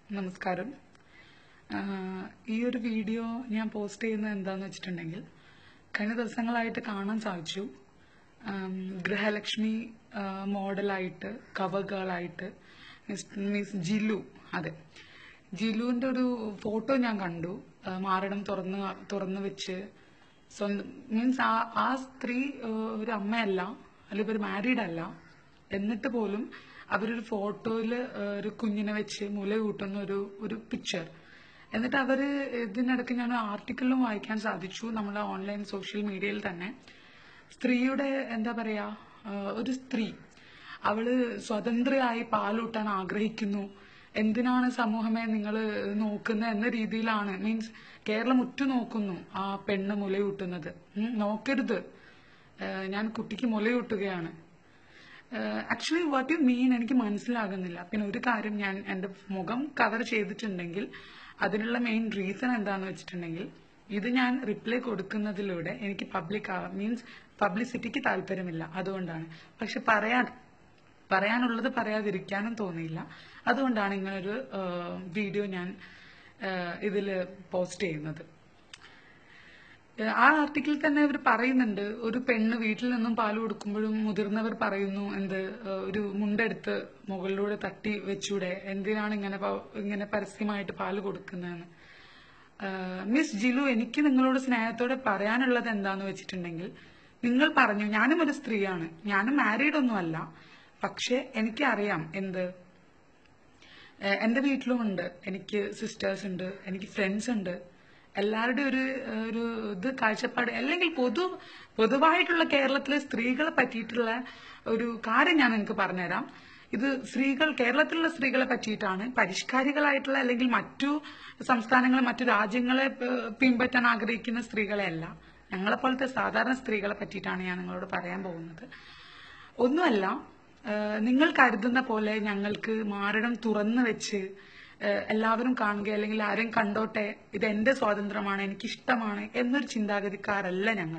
നമസ്കാരം ആഹ് ഈ ഒരു വീഡിയോ ഞാൻ പോസ്റ്റ് ചെയ്യുന്നത് എന്താന്ന് വെച്ചിട്ടുണ്ടെങ്കിൽ കഴിഞ്ഞ ദിവസങ്ങളായിട്ട് കാണാൻ സാധിച്ചു ആം, ഗൃഹലക്ഷ്മി ആഹ് മോഡലായിട്ട് കവർ ഗേളായിട്ട് മിസ് മിസ് ജിലു അതെ ജിലുവിന്റെ ഒരു ഫോട്ടോ ഞാൻ കണ്ടു ആഹ് മാറിടം തുറന്ന് തുറന്നു വെച്ച് സ്വന്തം മീൻസ് ആ ആ സ്ത്രീ ആഹ് ഒരു അമ്മയല്ല അല്ലെങ്കിൽ ഒരു മാരീഡ് അല്ല എന്നിട്ട് പോലും അവരൊരു ഫോട്ടോയിൽ ഒരു കുഞ്ഞിനെ വെച്ച് മുല കൂട്ടുന്ന ഒരു ഒരു പിക്ചർ എന്നിട്ട് അവര് ഇതിനിടയ്ക്ക് ഞാൻ ആർട്ടിക്കിളിലും വായിക്കാൻ സാധിച്ചു നമ്മളെ ഓൺലൈൻ സോഷ്യൽ മീഡിയയിൽ തന്നെ സ്ത്രീയുടെ എന്താ പറയാ ആ, ഒരു സ്ത്രീ അവള് സ്വതന്ത്രയായി പാലൂട്ടാൻ ആഗ്രഹിക്കുന്നു എന്തിനാണ് സമൂഹമെ നിങ്ങൾ നോക്കുന്നത് എന്ന രീതിയിലാണ് മീൻസ് കേരളം ഉറ്റുനോക്കുന്നു ആ പെണ്ണ് മുലയൂട്ടുന്നത് ഉം, നോക്കരുത് ആ, ഞാൻ കുട്ടിക്ക് മുലയൂട്ടുകയാണ് ആക്ച്വലി വാട്ട് യു മീൻ എനിക്ക് മനസ്സിലാകുന്നില്ല പിന്നെ ഒരു കാര്യം ഞാൻ എൻ്റെ മുഖം കവർ ചെയ്തിട്ടുണ്ടെങ്കിൽ അതിനുള്ള മെയിൻ റീസൺ എന്താണെന്ന് വെച്ചിട്ടുണ്ടെങ്കിൽ ഇത് ഞാൻ റിപ്ലൈ കൊടുക്കുന്നതിലൂടെ എനിക്ക് പബ്ലിക് മീൻസ് പബ്ലിസിറ്റിക്ക് താല്പര്യമില്ല അതുകൊണ്ടാണ് പക്ഷെ പറയാൻ പറയാനുള്ളത് പറയാതിരിക്കാനും തോന്നിയില്ല അതുകൊണ്ടാണ് ഇങ്ങനൊരു വീഡിയോ ഞാൻ ഇതിൽ പോസ്റ്റ് ചെയ്യുന്നത് ഏഹ് ആ ആർട്ടിക്കിൾ തന്നെ അവർ പറയുന്നുണ്ട് ഒരു പെണ്ണ് വീട്ടിൽ നിന്നും പാൽ കൊടുക്കുമ്പോഴും മുതിർന്നവർ പറയുന്നു എന്ത് ഏഹ് ഒരു മുണ്ടെടുത്ത് മുകളിലൂടെ തട്ടി വെച്ചൂടെ എന്തിനാണ് ഇങ്ങനെ പ- ഇങ്ങനെ പരസ്യമായിട്ട് പാൽ കൊടുക്കുന്നതെന്ന് ഏഹ് മിസ് ജിലു എനിക്ക് നിങ്ങളോട് സ്നേഹത്തോടെ പറയാനുള്ളത് എന്താന്ന് വെച്ചിട്ടുണ്ടെങ്കിൽ നിങ്ങൾ പറഞ്ഞു ഞാനും ഒരു സ്ത്രീയാണ് ഞാനും മാരീഡ് ഒന്നുമല്ല പക്ഷെ എനിക്കറിയാം എന്ത് ഏഹ് എന്റെ വീട്ടിലുമുണ്ട് എനിക്ക് സിസ്റ്റേഴ്സ് ഉണ്ട് എനിക്ക് ഫ്രണ്ട്സ് ഉണ്ട് എല്ലാവരുടെയും ഒരു ഏഹ് ഒരു ഇത് കാഴ്ചപ്പാട് അല്ലെങ്കിൽ പൊതു പൊതുവായിട്ടുള്ള കേരളത്തിലെ സ്ത്രീകളെ പറ്റിയിട്ടുള്ള ഒരു കാര്യം ഞാൻ നിങ്ങൾക്ക് പറഞ്ഞുതരാം ഇത് സ്ത്രീകൾ കേരളത്തിലുള്ള സ്ത്രീകളെ പറ്റിയിട്ടാണ് പരിഷ്കാരികളായിട്ടുള്ള അല്ലെങ്കിൽ മറ്റു സംസ്ഥാനങ്ങളെ മറ്റു രാജ്യങ്ങളെ ഏഹ് പിൻപറ്റാൻ ആഗ്രഹിക്കുന്ന സ്ത്രീകളെ അല്ല ഞങ്ങളെ പോലത്തെ സാധാരണ സ്ത്രീകളെ പറ്റിയിട്ടാണ് ഞാൻ നിങ്ങളോട് പറയാൻ പോകുന്നത് ഒന്നുമല്ല ഏഹ് നിങ്ങൾ കരുതുന്ന പോലെ ഞങ്ങൾക്ക് മാരടം തുറന്നു വെച്ച് ഏഹ് എല്ലാവരും കാണുക അല്ലെങ്കിൽ ആരെയും കണ്ടോട്ടെ ഇത് എന്റെ സ്വാതന്ത്ര്യമാണ് എനിക്കിഷ്ടമാണ് എന്നൊരു ചിന്താഗതിക്കാരല്ല ഞങ്ങൾ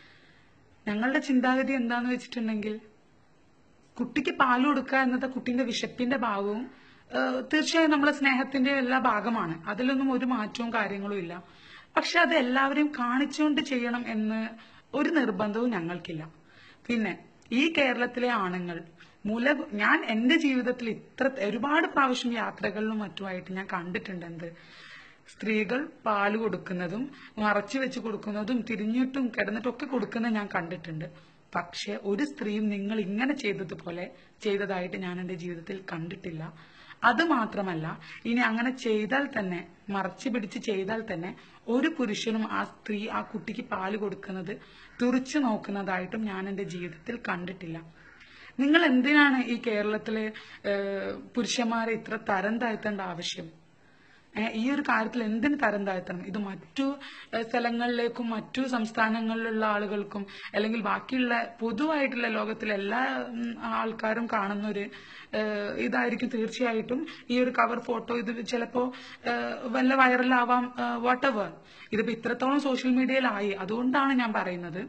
ഞങ്ങളുടെ ചിന്താഗതി എന്താന്ന് വെച്ചിട്ടുണ്ടെങ്കിൽ കുട്ടിക്ക് പാൽ കൊടുക്കുക എന്നത് കുട്ടിന്റെ വിശപ്പിന്റെ ഭാഗവും ഏഹ് തീർച്ചയായും നമ്മളെ സ്നേഹത്തിന്റെ എല്ലാ ഭാഗമാണ് അതിലൊന്നും ഒരു മാറ്റവും കാര്യങ്ങളും ഇല്ല പക്ഷെ അത് എല്ലാവരെയും കാണിച്ചുകൊണ്ട് ചെയ്യണം എന്ന് ഒരു നിർബന്ധവും ഞങ്ങൾക്കില്ല പിന്നെ ഈ കേരളത്തിലെ ആണുങ്ങൾ മൂല ഞാൻ എന്റെ ജീവിതത്തിൽ ഇത്ര ഒരുപാട് പ്രാവശ്യം യാത്രകളിലും മറ്റുമായിട്ട് ഞാൻ കണ്ടിട്ടുണ്ട് എന്ത് സ്ത്രീകൾ പാല് കൊടുക്കുന്നതും മറച്ചു വെച്ച് കൊടുക്കുന്നതും തിരിഞ്ഞിട്ടും കിടന്നിട്ടും ഒക്കെ കൊടുക്കുന്നത് ഞാൻ കണ്ടിട്ടുണ്ട് പക്ഷെ ഒരു സ്ത്രീയും നിങ്ങൾ ഇങ്ങനെ ചെയ്തതുപോലെ ചെയ്തതായിട്ട് ഞാൻ എന്റെ ജീവിതത്തിൽ കണ്ടിട്ടില്ല അത് മാത്രമല്ല ഇനി അങ്ങനെ ചെയ്താൽ തന്നെ മറച്ചു പിടിച്ച് ചെയ്താൽ തന്നെ ഒരു പുരുഷനും ആ സ്ത്രീ ആ കുട്ടിക്ക് പാല് കൊടുക്കുന്നത് തുറിച്ചു നോക്കുന്നതായിട്ടും ഞാൻ എന്റെ ജീവിതത്തിൽ കണ്ടിട്ടില്ല നിങ്ങൾ എന്തിനാണ് ഈ കേരളത്തിലെ ഏഹ്, പുരുഷന്മാരെ ഇത്ര തരം താഴ്ത്തേണ്ട ആവശ്യം ഏഹ്, ഈ ഒരു കാര്യത്തിൽ എന്തിന് തരം താഴ്ത്തണം ഇത് മറ്റു ഏഹ്, സ്ഥലങ്ങളിലേക്കും മറ്റു സംസ്ഥാനങ്ങളിലുള്ള ആളുകൾക്കും അല്ലെങ്കിൽ ബാക്കിയുള്ള പൊതുവായിട്ടുള്ള ലോകത്തിലെ എല്ലാ ഉം, ആൾക്കാരും കാണുന്ന ഒരു ഏഹ്, ഇതായിരിക്കും തീർച്ചയായിട്ടും ഈ ഒരു കവർ ഫോട്ടോ ഇത് ചിലപ്പോ ഏഹ്, വല്ല വൈറലാവാം വാട്ട് എവർ ഇതിപ്പോ ഇത്രത്തോളം സോഷ്യൽ മീഡിയയിലായി അതുകൊണ്ടാണ് ഞാൻ പറയുന്നത്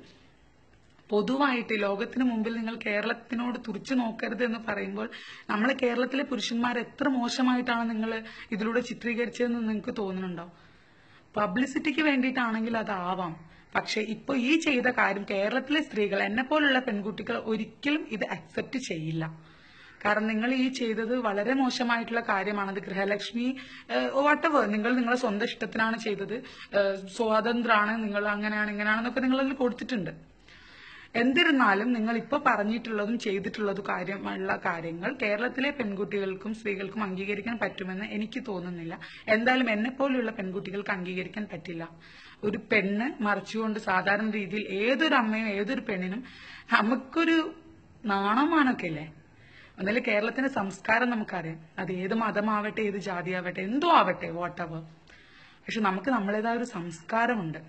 പൊതുവായിട്ട് ലോകത്തിന് മുമ്പിൽ നിങ്ങൾ കേരളത്തിനോട് തുറച്ചു നോക്കരുത് എന്ന് പറയുമ്പോൾ നമ്മളെ കേരളത്തിലെ പുരുഷന്മാർ എത്ര മോശമായിട്ടാണ് നിങ്ങൾ ഇതിലൂടെ ചിത്രീകരിച്ചതെന്ന് നിങ്ങൾക്ക് തോന്നുന്നുണ്ടോ പബ്ലിസിറ്റിക്ക് വേണ്ടിയിട്ടാണെങ്കിൽ അതാവാം പക്ഷെ ഇപ്പൊ ഈ ചെയ്ത കാര്യം കേരളത്തിലെ സ്ത്രീകൾ എന്നെ പോലുള്ള പെൺകുട്ടികൾ ഒരിക്കലും ഇത് അക്സെപ്റ്റ് ചെയ്യില്ല കാരണം നിങ്ങൾ ഈ ചെയ്തത് വളരെ മോശമായിട്ടുള്ള കാര്യമാണ് അത് ഗൃഹലക്ഷ്മി വാട്ടവർ നിങ്ങൾ നിങ്ങളെ സ്വന്തം ഇഷ്ടത്തിനാണ് ചെയ്തത് ഏഹ്, സ്വാതന്ത്ര്യാണ് നിങ്ങൾ അങ്ങനെയാണ് ഇങ്ങനെയാണെന്നൊക്കെ നിങ്ങൾ അതിൽ കൊടുത്തിട്ടുണ്ട് എന്നിരുന്നാലും നിങ്ങൾ ഇപ്പൊ പറഞ്ഞിട്ടുള്ളതും ചെയ്തിട്ടുള്ളതും കാര്യമുള്ള കാര്യങ്ങൾ കേരളത്തിലെ പെൺകുട്ടികൾക്കും സ്ത്രീകൾക്കും അംഗീകരിക്കാൻ പറ്റുമെന്ന് എനിക്ക് തോന്നുന്നില്ല എന്തായാലും എന്നെ പോലെയുള്ള പെൺകുട്ടികൾക്ക് അംഗീകരിക്കാൻ പറ്റില്ല ഒരു പെണ്ണ് മറിച്ചുകൊണ്ട് സാധാരണ രീതിയിൽ ഏതൊരു അമ്മയും ഏതൊരു പെണ്ണിനും നമുക്കൊരു നാണമാനൊക്കെ ഇല്ലേ എന്നാലും കേരളത്തിന്റെ സംസ്കാരം നമുക്കറിയാം അത് ഏത് മതമാവട്ടെ ഏത് ജാതിയാവട്ടെ എന്തോ ആവട്ടെ വാട്ടവർ പക്ഷെ നമുക്ക് നമ്മളേതായ ഒരു സംസ്കാരമുണ്ട്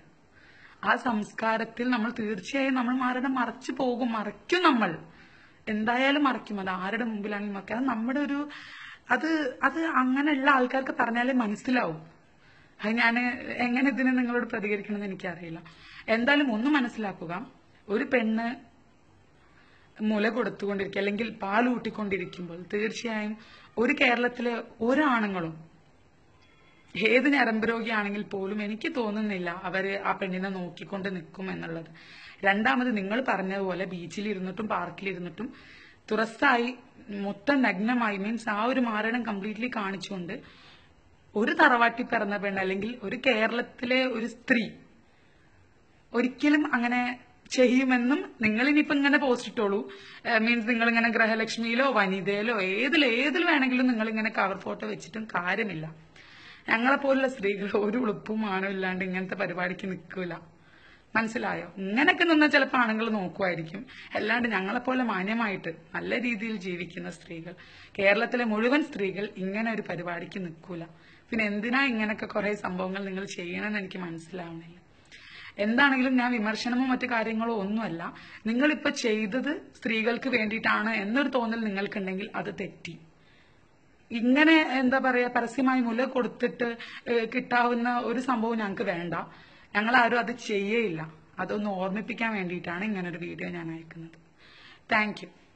ആ സംസ്കാരത്തിൽ നമ്മൾ തീർച്ചയായും നമ്മൾ മാരുടെ മറച്ചു പോകും മറയ്ക്കും നമ്മൾ എന്തായാലും മറയ്ക്കും അത് ആരുടെ മുമ്പിലാണെങ്കിലും മറയ്ക്കും അത് നമ്മുടെ ഒരു അത് അത് അങ്ങനെയുള്ള ആൾക്കാർക്ക് പറഞ്ഞാലേ മനസ്സിലാവും അത് ഞാൻ എങ്ങനെ ഇതിന് നിങ്ങളോട് പ്രതികരിക്കണമെന്ന് എനിക്കറിയില്ല എന്തായാലും ഒന്ന് മനസ്സിലാക്കുക ഒരു പെണ്ണ് മുല കൊടുത്തുകൊണ്ടിരിക്കുക അല്ലെങ്കിൽ പാൽ ഊട്ടിക്കൊണ്ടിരിക്കുമ്പോൾ തീർച്ചയായും ഒരു കേരളത്തിലെ ഒരാണുങ്ങളും ഏത് ഞരമ്പ് രോഗിയാണെങ്കിൽ പോലും എനിക്ക് തോന്നുന്നില്ല അവര് ആ പെണ്ണിനെ നോക്കിക്കൊണ്ട് നിൽക്കും എന്നുള്ളത് രണ്ടാമത് നിങ്ങൾ പറഞ്ഞതുപോലെ ബീച്ചിൽ ഇരുന്നിട്ടും പാർക്കിൽ ഇരുന്നിട്ടും തുറസ്സായി മൊത്തം നഗ്നമായി മീൻസ് ആ ഒരു മാരണം കംപ്ലീറ്റ്ലി കാണിച്ചുകൊണ്ട് ഒരു തറവാട്ടി പിറന്ന പെണ്ണ് അല്ലെങ്കിൽ ഒരു കേരളത്തിലെ ഒരു സ്ത്രീ ഒരിക്കലും അങ്ങനെ ചെയ്യുമെന്നും നിങ്ങൾ ഇനിയിപ്പോ ഇങ്ങനെ പോസ്റ്റ് ഇട്ടോളൂ മീൻസ് നിങ്ങൾ ഇങ്ങനെ ഗ്രഹലക്ഷ്മിയിലോ വനിതയിലോ ഏതിൽ ഏതിൽ വേണമെങ്കിലും നിങ്ങൾ ഇങ്ങനെ കവർ ഫോട്ടോ വെച്ചിട്ടും കാര്യമില്ല ഞങ്ങളെ പോലുള്ള സ്ത്രീകൾ ഒരു ഉളുപ്പും മാനവും ഇല്ലാണ്ട് ഇങ്ങനത്തെ പരിപാടിക്ക് നിൽക്കൂല മനസ്സിലായോ ഇങ്ങനെയൊക്കെ നിന്നാൽ ചിലപ്പോൾ ആണുങ്ങൾ നോക്കുമായിരിക്കും അല്ലാണ്ട് ഞങ്ങളെപ്പോലെ മാന്യമായിട്ട് നല്ല രീതിയിൽ ജീവിക്കുന്ന സ്ത്രീകൾ കേരളത്തിലെ മുഴുവൻ സ്ത്രീകൾ ഇങ്ങനെ ഒരു പരിപാടിക്ക് നിൽക്കൂല പിന്നെ എന്തിനാ ഇങ്ങനെയൊക്കെ കുറെ സംഭവങ്ങൾ നിങ്ങൾ ചെയ്യണമെന്ന് എനിക്ക് മനസ്സിലാവണില്ല എന്താണെങ്കിലും ഞാൻ വിമർശനമോ മറ്റു കാര്യങ്ങളോ ഒന്നുമല്ല നിങ്ങളിപ്പോ ചെയ്തത് സ്ത്രീകൾക്ക് വേണ്ടിയിട്ടാണ് എന്നൊരു തോന്നൽ നിങ്ങൾക്കുണ്ടെങ്കിൽ അത് തെറ്റി ഇങ്ങനെ എന്താ പറയാ പരസ്യമായി മുല കൊടുത്തിട്ട് ഏഹ്, കിട്ടാവുന്ന ഒരു സംഭവം ഞങ്ങൾക്ക് വേണ്ട ഞങ്ങൾ ആരും അത് ചെയ്യേയില്ല അതൊന്ന് ഓർമ്മിപ്പിക്കാൻ വേണ്ടിയിട്ടാണ് ഇങ്ങനെ ഒരു വീഡിയോ ഞാൻ അയക്കുന്നത് താങ്ക് യു